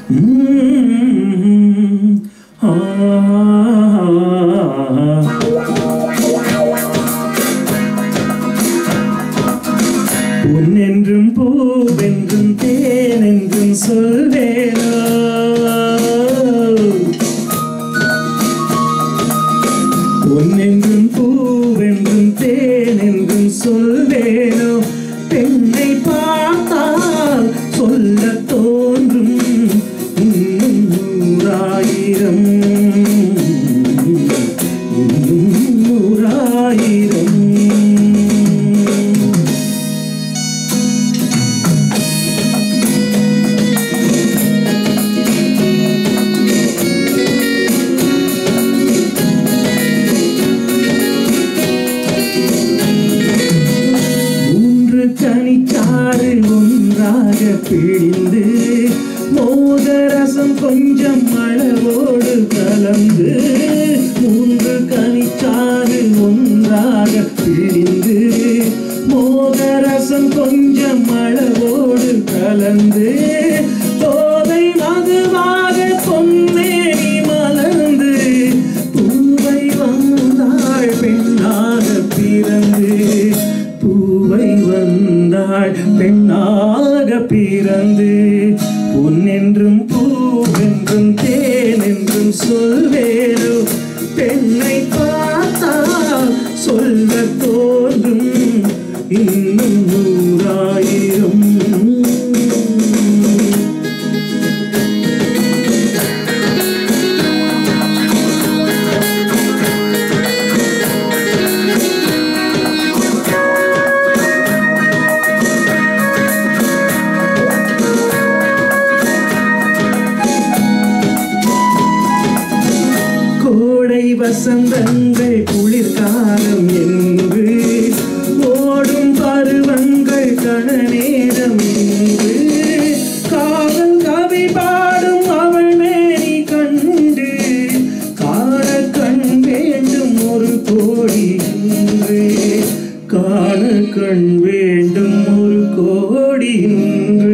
உம், ஆ பொன்னென்றும் பூவென்றும் தேனென்றும் சொல்வேனோ பொன்னென்றும் பூவென்றும் தேனென்றும் சொல்வேனோ பெண்ணை பார்த்தால் சொல்ல தோன்றும் இன்னும் நூறாயிரம் இன்னும் நூறாயிரம் மூன்று கனிச்சாறு ஒன்றாக பிழிந்து மோதரசம் கொஞ்சம் அளவோடு கலந்து மூன்று கனிச்சாறு ஒன்றாக பிழிந்து மோதரசம் கொஞ்சம் அளவோடு கலந்து தோதை மதுவாக பொன்னேறி மலர்ந்து பூவை வந்தாள் பெண்ணாக பிறந்து பூவை வந்தாள் பெண்ணாக பிறந்து பொன்னென்றும் பூவென்றும் தேனென்றும் சொல்வேனோ பெண்ணை பார்த்தால் சொல்ல தோன்றும் இன்னும் நூறாயிரம் கோடை வசந்தங்கள் குளிர்காலம் என்று ஓடும் பருவங்கள் கணநேரம் என்று காதல் கவி பாடும் அவள் மேனி கண்டு காண கண் வேண்டும் ஒரு கோடி என்று காண கண் வேண்டும் ஒரு கோடி என்று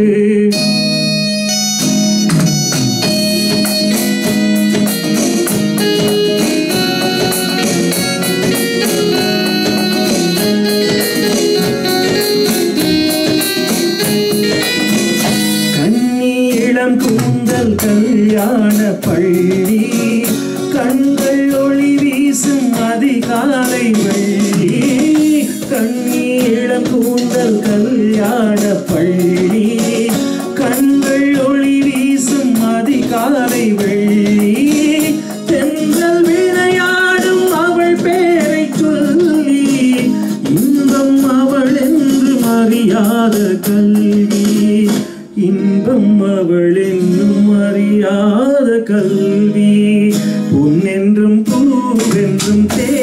கண்ணி இளம் கூந்தல் கல்யாண பள்ளி கண்கள் ஒளி வீசும் அதிகாலை வெள்ளி கண்ணி இளம் கூந்தல் கல்யாண பள்ளி கண்கள் ஒளி வீசும் அதிகாலை வெள்ளி தென்றல் விளையாடும் அவள் பேரை சொல்லி இன்பம் அவள் என்று அறியாத கல்வி இன்பம் அவள் என்னும் அறியாத கல்வி பொன்னென்றும் பூவென்றும் தே